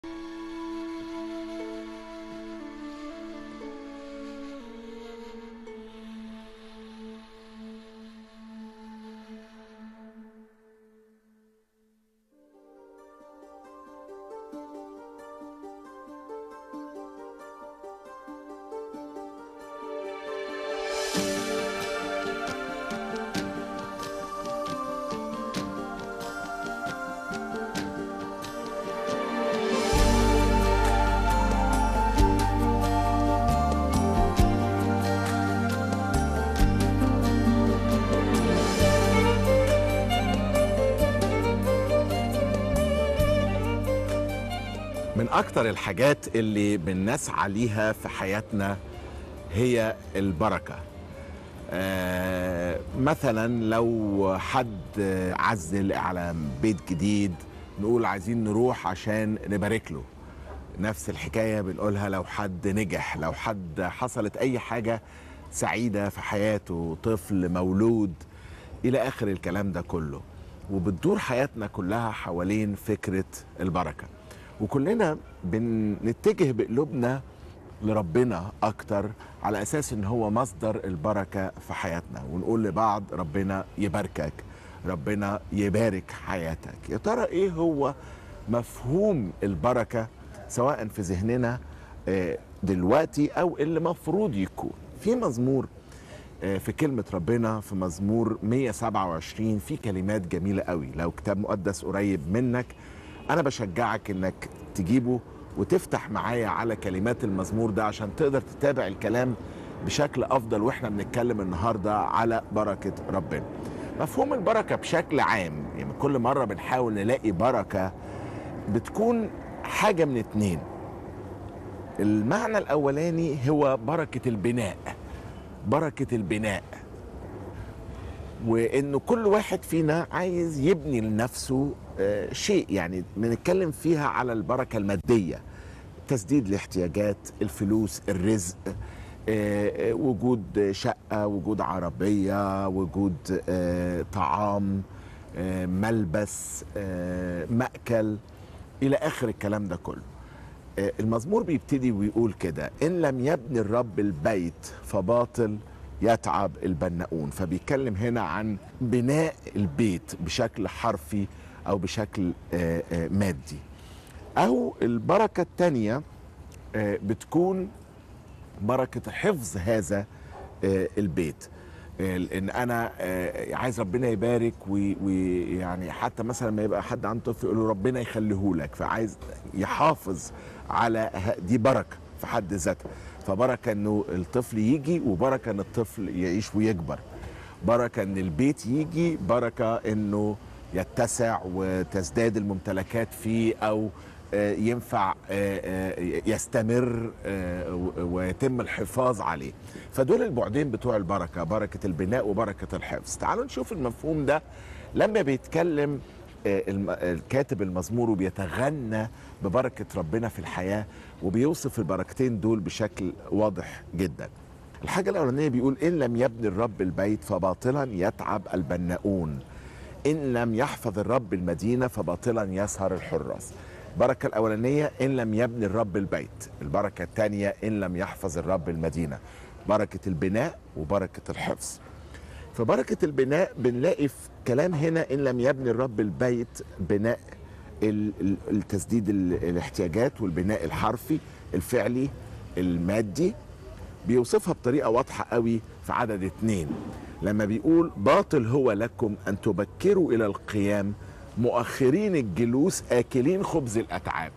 من أكتر الحاجات اللي بنسعى ليها في حياتنا هي البركة آه مثلا لو حد عزل على بيت جديد نقول عايزين نروح عشان نبارك له نفس الحكاية بنقولها لو حد نجح لو حد حصلت أي حاجة سعيدة في حياته طفل مولود إلى آخر الكلام ده كله وبتدور حياتنا كلها حوالين فكرة البركة وكلنا بنتجه بقلوبنا لربنا اكتر على اساس ان هو مصدر البركه في حياتنا ونقول لبعض ربنا يباركك ربنا يبارك حياتك يا ترى ايه هو مفهوم البركه سواء في ذهننا آه، دلوقتي او اللي مفروض يكون في مزمور آه، في كلمة ربنا في مزمور 127 في كلمات جميلة قوي لو كتاب مقدس قريب منك أنا بشجعك إنك تجيبه وتفتح معايا على كلمات المزمور ده عشان تقدر تتابع الكلام بشكل أفضل وإحنا بنتكلم النهاردة على بركة ربنا مفهوم البركة بشكل عام يعني كل مرة بنحاول نلاقي بركة بتكون حاجة من اتنين المعنى الأولاني هو بركة البناء بركة البناء وانه كل واحد فينا عايز يبني لنفسه آه، شيء يعني بنتكلم فيها على البركة المادية تسديد الاحتياجات الفلوس الرزق آه، آه، وجود شقة وجود عربية وجود آه، طعام آه، ملبس آه، مأكل إلى آخر الكلام ده كله آه، المزمور بيبتدي ويقول كده إن لم يبني الرب البيت فباطل يتعب البناؤون فبيتكلم هنا عن بناء البيت بشكل حرفي أو بشكل آه، آه، مادي أو البركة الثانية بتكون بركة حفظ هذا آه، البيت آه، ان انا آه، عايز ربنا يبارك وي- ويعني حتى مثلا لما يبقى حد عنده طفل يقول له ربنا يخليه لك فعايز يحافظ على ه- دي بركه في حد ذاتها فبركه انه الطفل يجي وبركه ان الطفل يعيش ويكبر بركه ان البيت يجي بركه انه يتسع وتزداد الممتلكات فيه او آه، ينفع آه، آه، يستمر آه، و- ويتم الحفاظ عليه فدول البعدين بتوع البركة بركة البناء وبركة الحفظ تعالوا نشوف المفهوم ده لما بيتكلم آه، الم- الكاتب المزمور وبيتغنى ببركة ربنا في الحياة وبيوصف البركتين دول بشكل واضح جدا الحاجة الأولانية بيقول إن لم يبني الرب البيت فباطلا يتعب البناؤون إن لم يحفظ الرب المدينة فباطلا يسهر الحراس البركة الأولانية إن لم يبني الرب البيت البركة الثانية إن لم يحفظ الرب المدينة بركة البناء وبركة الحفظ فبركة البناء بنلاقي في كلام هنا إن لم يبني الرب البيت بناء ال- ال- التسديد ال- الاحتياجات والبناء الحرفي الفعلي المادي بيوصفها بطريقة واضحة قوي في عدد اتنين لما بيقول باطل هو لكم أن تبكروا إلى القيام مؤخرين الجلوس آكلين خبز الأتعاب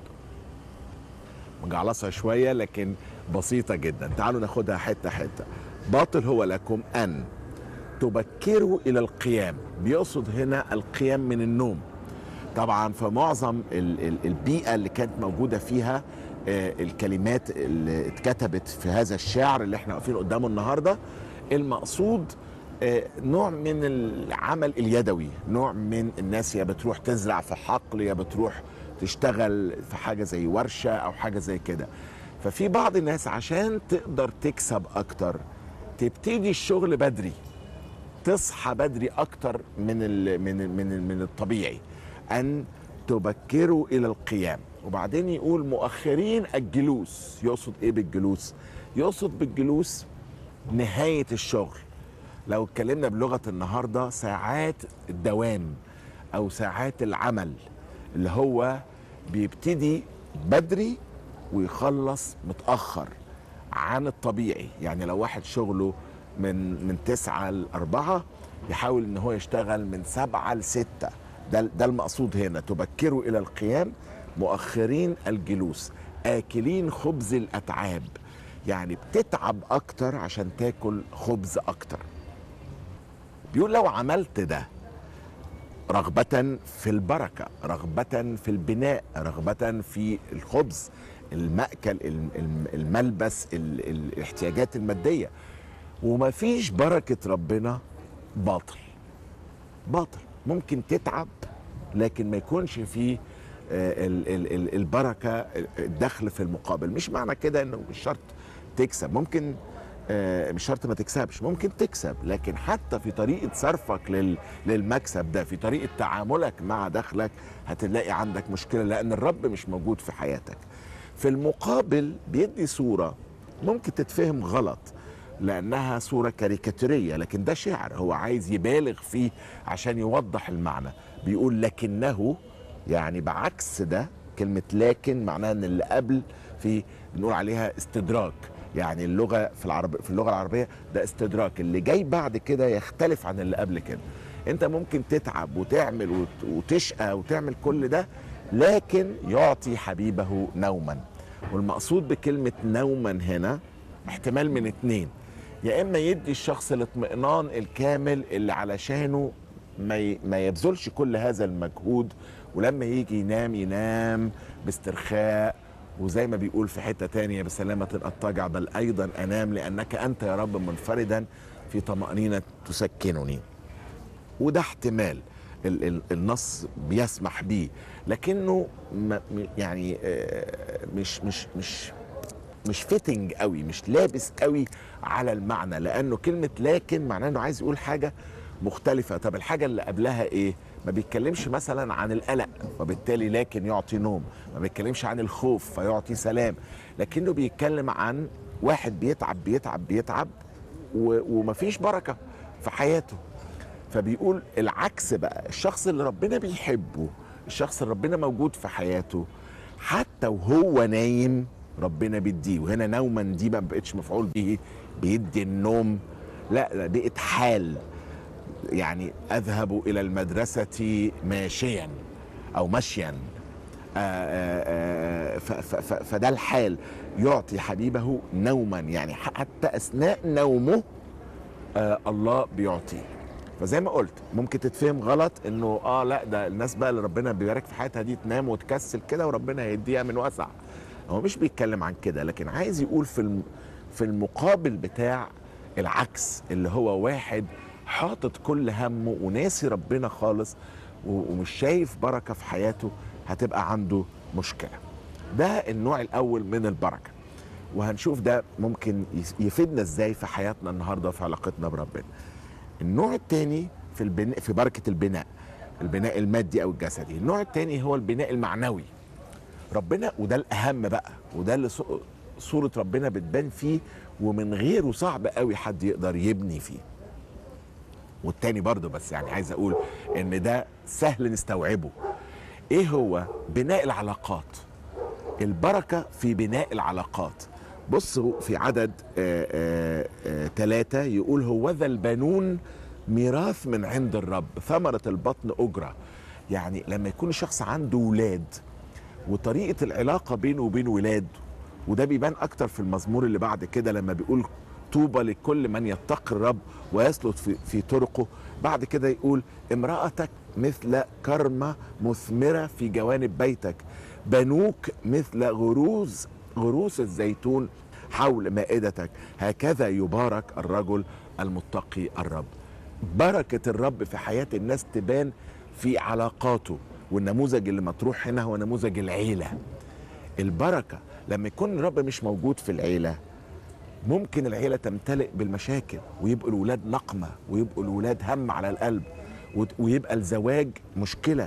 مجعلصها شوية لكن بسيطة جدا تعالوا ناخدها حتة حتة باطل هو لكم أن تبكروا إلى القيام بيقصد هنا القيام من النوم طبعا في معظم ال- ال- البيئة اللي كانت موجودة فيها آه، الكلمات اللي اتكتبت في هذا الشعر اللي احنا واقفين قدامه النهاردة المقصود آه، نوع من العمل اليدوي نوع من الناس يا بتروح تزرع في حقل يا بتروح تشتغل في حاجة زي ورشة أو حاجة زي كده ففي بعض الناس عشان تقدر تكسب أكتر تبتدي الشغل بدري تصحى بدري اكتر من ال من ال من ال من الطبيعي ان تبكروا الى القيام وبعدين يقول مؤخرين الجلوس يقصد ايه بالجلوس يقصد بالجلوس نهايه الشغل لو اتكلمنا بلغه النهارده ساعات الدوام او ساعات العمل اللي هو بيبتدي بدري ويخلص متاخر عن الطبيعي يعني لو واحد شغله من من تسعة لأربعة يحاول ان هو يشتغل من سبعة لستة ده ده المقصود هنا تبكروا الى القيام مؤخرين الجلوس آكلين خبز الأتعاب يعني بتتعب أكتر عشان تاكل خبز أكتر بيقول لو عملت ده رغبة في البركة رغبة في البناء رغبة في الخبز المأكل الم- الم- الملبس ال- ال- الاحتياجات المادية وما فيش بركة ربنا باطل باطل ممكن تتعب لكن ما يكونش فيه آه، ال- ال- ال- البركة الدخل في المقابل مش معنى كده انه مش شرط تكسب ممكن آه، مش شرط ما تكسبش ممكن تكسب لكن حتى في طريقة صرفك لل- للمكسب ده في طريقة تعاملك مع دخلك هتلاقي عندك مشكلة لأن الرب مش موجود في حياتك في المقابل بيدي صورة ممكن تتفهم غلط لأنها صورة كاريكاتيرية لكن ده شعر هو عايز يبالغ فيه عشان يوضح المعنى بيقول لكنه يعني بعكس ده كلمة لكن معناها ان اللي قبل في نقول عليها استدراك يعني اللغة في العرب في اللغة العربية ده استدراك اللي جاي بعد كده يختلف عن اللي قبل كده انت ممكن تتعب وتعمل وت- وتشقى وتعمل كل ده لكن يعطي حبيبه نوما والمقصود بكلمة نوما هنا احتمال من اتنين يا اما يدي الشخص الاطمئنان الكامل اللي علشانه ما ي- ما يبذلش كل هذا المجهود ولما يجي ينام ينام باسترخاء وزي ما بيقول في حتة تانية بسلامة أضطجع بل أيضا أنام لأنك أنت يا رب منفردا في طمأنينة تسكنني وده احتمال ال- ال- النص بيسمح بيه لكنه ما- م- يعني آه، مش مش مش مش فيتنج قوي مش لابس قوي على المعنى لانه كلمه لكن معناه انه عايز يقول حاجه مختلفه طب الحاجه اللي قبلها ايه ما بيتكلمش مثلا عن القلق وبالتالي لكن يعطي نوم ما بيتكلمش عن الخوف فيعطي سلام لكنه بيتكلم عن واحد بيتعب بيتعب بيتعب و- ومفيش بركه في حياته فبيقول العكس بقى الشخص اللي ربنا بيحبه الشخص اللي ربنا موجود في حياته حتى وهو نايم ربنا بيديه وهنا نوما دي ما بقتش مفعول به بيدي النوم لا لا بقت حال يعني اذهب الى المدرسه ماشيا او مشيا آه، آه، آه، ف- ف- ف- فده الحال يعطي حبيبه نوما يعني حتى اثناء نومه آه الله بيعطيه فزي ما قلت ممكن تتفهم غلط انه اه لا ده الناس بقى اللي ربنا بيبارك في حياتها دي تنام وتكسل كده وربنا هيديها من وسع هو مش بيتكلم عن كده لكن عايز يقول في الم في المقابل بتاع العكس اللي هو واحد حاطط كل همه وناسي ربنا خالص و- ومش شايف بركه في حياته هتبقى عنده مشكله ده النوع الاول من البركه وهنشوف ده ممكن يس- يفيدنا ازاي في حياتنا النهارده وفي علاقتنا بربنا النوع الثاني في البناء في بركه البناء البناء المادي او الجسدي النوع الثاني هو البناء المعنوي ربنا وده الاهم بقى وده اللي صو- صوره ربنا بتبان فيه ومن غيره صعب قوي حد يقدر يبني فيه والتاني برضه بس يعني عايز اقول ان ده سهل نستوعبه ايه هو بناء العلاقات البركة في بناء العلاقات بصوا في عدد ثلاثة يقول هوذا البنون ميراث من عند الرب ثمرة البطن أجرة يعني لما يكون الشخص عنده ولاد وطريقة العلاقة بينه وبين ولاده وده بيبان أكتر في المزمور اللي بعد كده لما بيقول طوبى لكل من يتقي الرب ويسلك في, في طرقه بعد كده يقول امرأتك مثل كرمة مثمرة في جوانب بيتك بنوك مثل غروز غروس الزيتون حول مائدتك هكذا يبارك الرجل المتقي الرب بركة الرب في حياة الناس تبان في علاقاته والنموذج اللي مطروح هنا هو نموذج العيلة البركة لما يكون الرب مش موجود في العيلة ممكن العيلة تمتلئ بالمشاكل ويبقوا الولاد نقمة ويبقوا الولاد هم على القلب وت- ويبقى الزواج مشكلة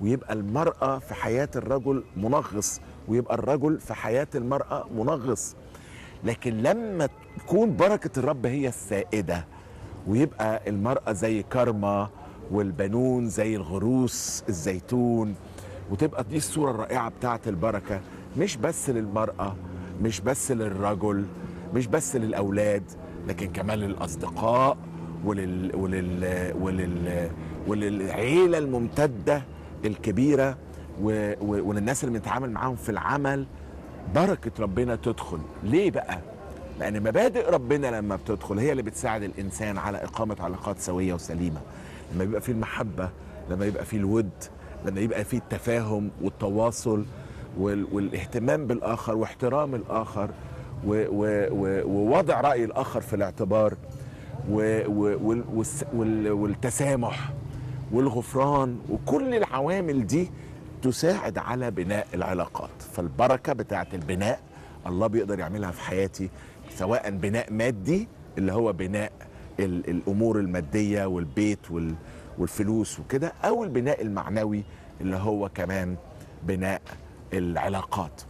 ويبقى المرأة في حياة الرجل منغص ويبقى الرجل في حياة المرأة منغص لكن لما تكون بركة الرب هي السائدة ويبقى المرأة زي كرمة والبنون زي الغروس الزيتون وتبقى دي الصورة الرائعة بتاعت البركة مش بس للمرأة مش بس للرجل مش بس للأولاد لكن كمان للأصدقاء ولل ولل ولل وللعيلة الممتدة الكبيرة و... و... وللناس اللي بنتعامل معاهم في العمل بركة ربنا تدخل ليه بقى؟ لأن مبادئ ربنا لما بتدخل هي اللي بتساعد الإنسان على إقامة علاقات سوية وسليمة لما يبقى فيه المحبة لما يبقى فيه الود لما يبقى فيه التفاهم والتواصل وال... والاهتمام بالآخر واحترام الآخر و... و... و... ووضع رأي الآخر في الاعتبار و... و... وال... والس... وال... والتسامح والغفران وكل العوامل دي تساعد على بناء العلاقات فالبركة بتاعت البناء الله بيقدر يعملها في حياتي سواء بناء مادي اللي هو بناء ال- الأمور المادية والبيت وال- والفلوس وكده أو البناء المعنوي اللي هو كمان بناء العلاقات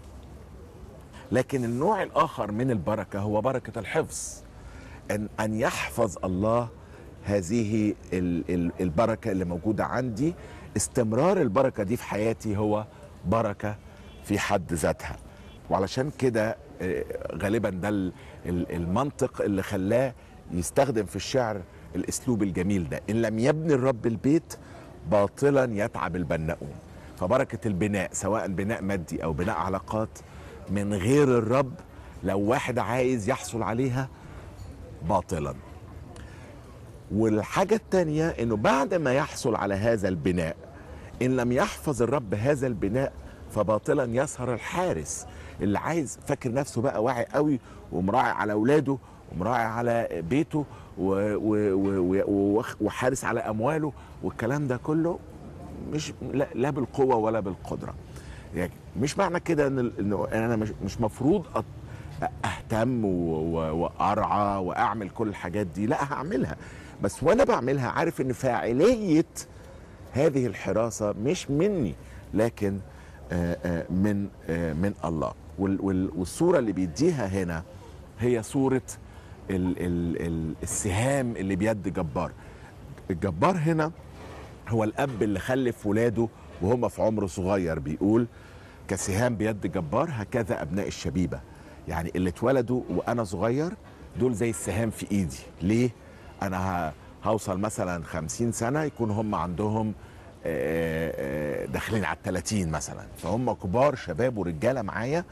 لكن النوع الآخر من البركة هو بركة الحفظ أن أن يحفظ الله هذه ال- ال- البركة اللي موجودة عندي استمرار البركة دي في حياتي هو بركة في حد ذاتها وعلشان كده آه، غالبا ده ال- ال- المنطق اللي خلاه يستخدم في الشعر الاسلوب الجميل ده ان لم يبني الرب البيت باطلا يتعب البناؤون فبركه البناء سواء بناء مادي او بناء علاقات من غير الرب لو واحد عايز يحصل عليها باطلا والحاجة التانية انه بعد ما يحصل على هذا البناء ان لم يحفظ الرب هذا البناء فباطلا يسهر الحارس اللي عايز فاكر نفسه بقى واعي قوي ومراعي على اولاده ومراعي على بيته و و و و وحارس على امواله والكلام ده كله مش لا, لا بالقوه ولا بالقدره يعني مش معنى كده ان انه انا مش مش مفروض أ- اهتم و- و- وارعى واعمل كل الحاجات دي لا هعملها بس وانا بعملها عارف ان فاعليه هذه الحراسه مش مني لكن آه، آه، من آه، من الله وال- وال- والصوره اللي بيديها هنا هي صوره ال- ال- ال- السهام اللي بيد جبار الجبار هنا هو الاب اللي خلف ولاده وهم في عمر صغير بيقول كسهام بيد جبار هكذا ابناء الشبيبه يعني اللي اتولدوا وانا صغير دول زي السهام في ايدي ليه انا ه- هوصل مثلا خمسين سنه يكون هم عندهم آه، آه، داخلين على التلاتين مثلا فهم كبار شباب ورجاله معايا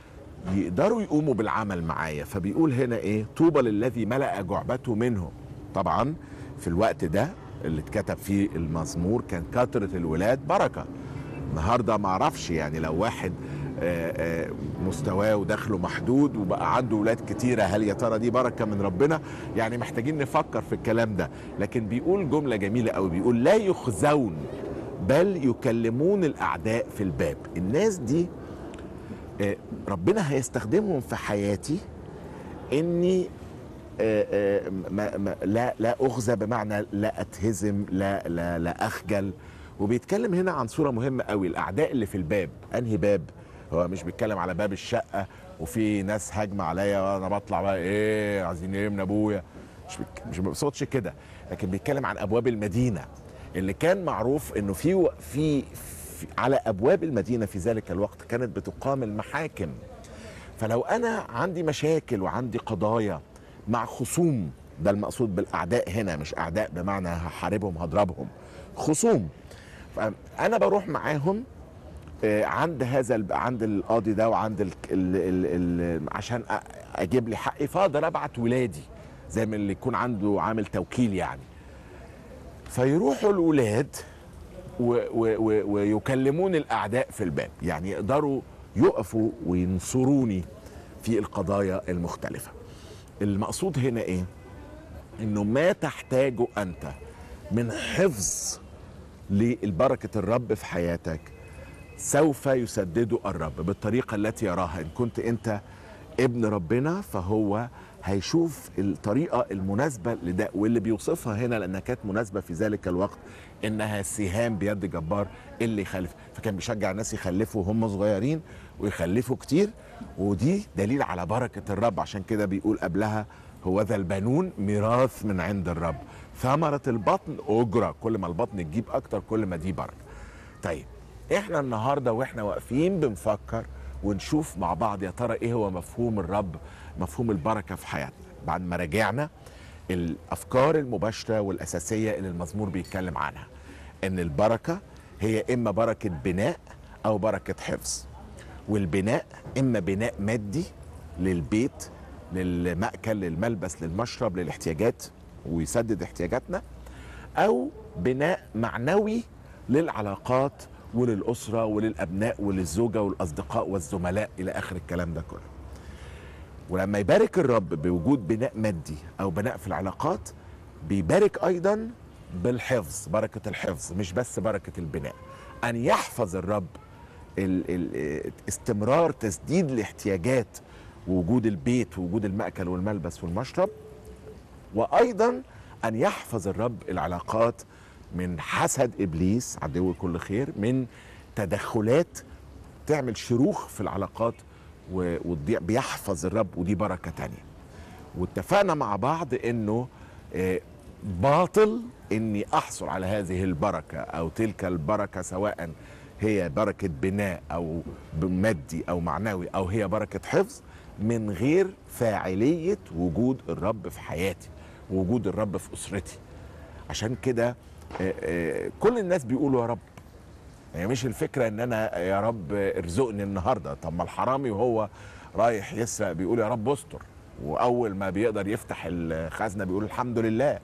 يقدروا يقوموا بالعمل معايا فبيقول هنا ايه طوبى للذي ملأ جعبته منهم طبعا في الوقت ده اللي اتكتب فيه المزمور كان كثرة الولاد بركة النهارده ما اعرفش يعني لو واحد آه، آه، مستواه ودخله محدود وبقى عنده ولاد كتيرة هل يا ترى دي بركة من ربنا يعني محتاجين نفكر في الكلام ده لكن بيقول جملة جميلة قوي بيقول لا يخزون بل يكلمون الأعداء في الباب الناس دي آه، ربنا هيستخدمهم في حياتي اني آه، آه، ما ما لا لا اخزى بمعنى لا اتهزم لا لا لا اخجل وبيتكلم هنا عن صوره مهمه قوي الاعداء اللي في الباب انهي باب هو مش بيتكلم على باب الشقه وفي ناس هاجمه عليا وانا بطلع بقى ايه عايزين ايه من ابويا مش بيك- مش بيقصدش كده لكن بيتكلم عن ابواب المدينه اللي كان معروف انه في في في- على ابواب المدينه في ذلك الوقت كانت بتقام المحاكم فلو انا عندي مشاكل وعندي قضايا مع خصوم ده المقصود بالاعداء هنا مش اعداء بمعنى هحاربهم هضربهم خصوم فانا بروح معاهم آه، عند هذا الب- عند القاضي ده وعند ال ال ال ال عشان أ- اجيب لي حقي فاقدر ابعت ولادي زي ما اللي يكون عنده عامل توكيل يعني فيروحوا الولاد و و و ويكلمون الاعداء في الباب يعني يقدروا يقفوا وينصروني في القضايا المختلفه المقصود هنا ايه انه ما تحتاجه انت من حفظ للبركه الرب في حياتك سوف يسدده الرب بالطريقه التي يراها ان كنت انت ابن ربنا فهو هيشوف الطريقة المناسبة لده واللي بيوصفها هنا لأنها كانت مناسبة في ذلك الوقت إنها سهام بيد جبار اللي يخلف فكان بيشجع الناس يخلفوا هم صغيرين ويخلفوا كتير ودي دليل على بركة الرب عشان كده بيقول قبلها هو ذا البنون ميراث من عند الرب ثمرة البطن أجرة كل ما البطن تجيب أكتر كل ما دي بركة طيب احنا النهارده واحنا واقفين بنفكر ونشوف مع بعض يا ترى ايه هو مفهوم الرب مفهوم البركه في حياتنا بعد ما راجعنا الافكار المباشره والاساسيه اللي المزمور بيتكلم عنها ان البركه هي اما بركه بناء او بركه حفظ والبناء اما بناء مادي للبيت للمأكل للملبس للمشرب للاحتياجات ويسدد احتياجاتنا او بناء معنوي للعلاقات وللأسرة وللأبناء وللزوجة والأصدقاء والزملاء إلى آخر الكلام ده كله ولما يبارك الرب بوجود بناء مادي أو بناء في العلاقات بيبارك أيضا بالحفظ بركة الحفظ مش بس بركة البناء أن يحفظ الرب ال ال استمرار تسديد الاحتياجات ووجود البيت ووجود المأكل والملبس والمشرب وأيضا أن يحفظ الرب العلاقات من حسد ابليس عدو كل خير من تدخلات تعمل شروخ في العلاقات و- وتضيع بيحفظ الرب ودي بركه تانية واتفقنا مع بعض انه آه، باطل اني احصل على هذه البركه او تلك البركه سواء هي بركه بناء او مادي او معنوي او هي بركه حفظ من غير فاعليه وجود الرب في حياتي ووجود الرب في اسرتي عشان كده آه، آه، كل الناس بيقولوا يا رب يعني مش الفكره ان انا يا رب ارزقني النهارده طب ما الحرامي وهو رايح يسرق بيقول يا رب استر واول ما بيقدر يفتح الخزنه بيقول الحمد لله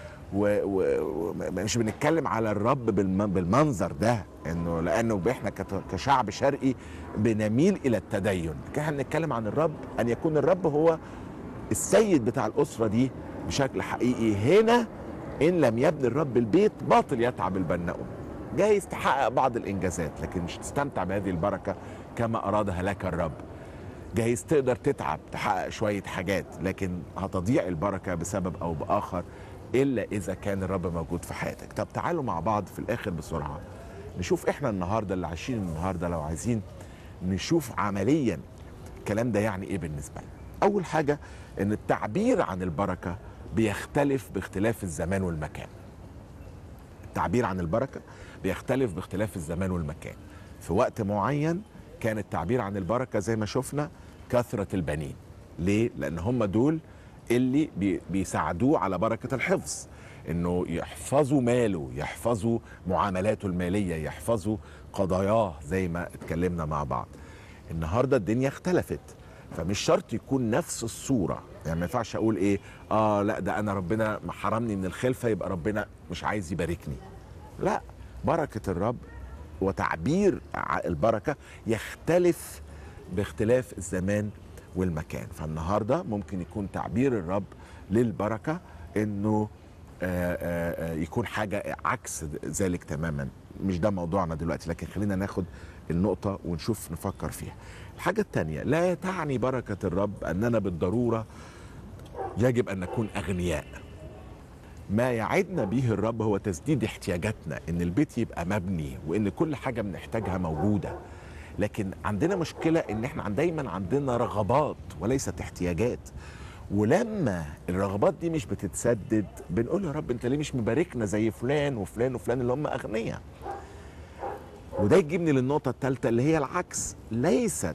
ومش بنتكلم على الرب بالم- بالمنظر ده انه لانه احنا كت- كشعب شرقي بنميل الى التدين لكن احنا بنتكلم عن الرب ان يكون الرب هو السيد بتاع الاسره دي بشكل حقيقي هنا ان لم يبني الرب البيت باطل يتعب البناؤون جايز تحقق بعض الانجازات لكن مش تستمتع بهذه البركه كما ارادها لك الرب جايز تقدر تتعب تحقق شويه حاجات لكن هتضيع البركه بسبب او باخر الا اذا كان الرب موجود في حياتك طب تعالوا مع بعض في الاخر بسرعه نشوف احنا النهارده اللي عايشين النهارده لو عايزين نشوف عمليا الكلام ده يعني ايه بالنسبه لنا اول حاجه ان التعبير عن البركه بيختلف باختلاف الزمان والمكان التعبير عن البركه بيختلف باختلاف الزمان والمكان في وقت معين كان التعبير عن البركه زي ما شفنا كثره البنين ليه لان هم دول اللي بي- بيساعدوه على بركه الحفظ انه يحفظوا ماله يحفظوا معاملاته الماليه يحفظوا قضاياه زي ما اتكلمنا مع بعض النهارده الدنيا اختلفت فمش شرط يكون نفس الصوره يعني ما ينفعش اقول ايه اه لا ده انا ربنا حرمني من الخلفه يبقى ربنا مش عايز يباركني لا بركه الرب وتعبير ع- البركه يختلف باختلاف الزمان والمكان فالنهارده ممكن يكون تعبير الرب للبركه انه آه، آه، آه، يكون حاجه عكس ذلك تماما مش ده موضوعنا دلوقتي لكن خلينا ناخد النقطه ونشوف نفكر فيها الحاجه الثانيه لا تعني بركه الرب اننا بالضروره يجب ان نكون اغنياء ما يعدنا به الرب هو تسديد احتياجاتنا ان البيت يبقى مبني وان كل حاجه بنحتاجها موجوده لكن عندنا مشكله ان احنا عن- دايما عندنا رغبات وليست احتياجات ولما الرغبات دي مش بتتسدد بنقول يا رب انت ليه مش مباركنا زي فلان وفلان وفلان اللي هم اغنياء وده يجيبني للنقطه الثالثه اللي هي العكس ليست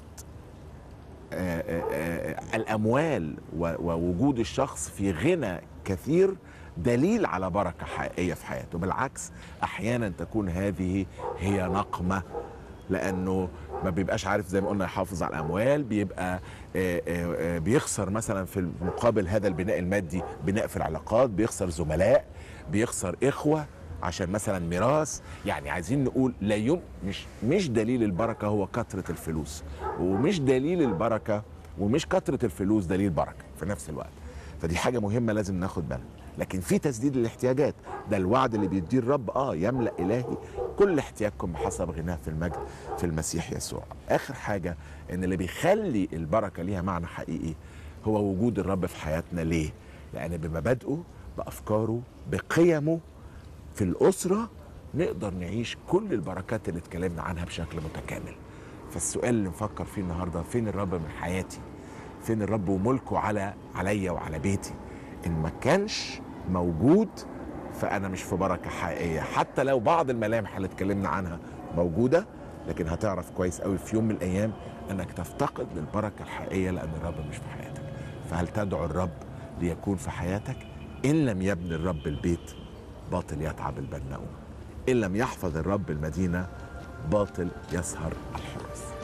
آه، آه، آه، الاموال و- ووجود الشخص في غنى كثير دليل على بركه حقيقيه في حياته بالعكس احيانا تكون هذه هي نقمه لانه ما بيبقاش عارف زي ما قلنا يحافظ على الاموال بيبقى آه، آه، آه، بيخسر مثلا في مقابل هذا البناء المادي بناء في العلاقات بيخسر زملاء بيخسر اخوه عشان مثلا ميراث يعني عايزين نقول لا يم مش مش دليل البركه هو كثره الفلوس ومش دليل البركه ومش كثره الفلوس دليل بركه في نفس الوقت فدي حاجه مهمه لازم ناخد بالنا لكن في تسديد الاحتياجات ده الوعد اللي بيديه الرب اه يملا الهي كل احتياجكم بحسب غناه في المجد في المسيح يسوع اخر حاجه ان اللي بيخلي البركه ليها معنى حقيقي هو وجود الرب في حياتنا ليه لان بمبادئه بافكاره بقيمه في الاسره نقدر نعيش كل البركات اللي اتكلمنا عنها بشكل متكامل فالسؤال اللي نفكر فيه النهارده فين الرب من حياتي فين الرب وملكه على عليا وعلى بيتي ان ما كانش موجود فانا مش في بركه حقيقيه حتى لو بعض الملامح اللي اتكلمنا عنها موجوده لكن هتعرف كويس قوي في يوم من الايام انك تفتقد للبركه الحقيقيه لان الرب مش في حياتك فهل تدعو الرب ليكون في حياتك ان لم يبني الرب البيت باطل يتعب البناؤون ان لم يحفظ الرب المدينه باطل يسهر الحراس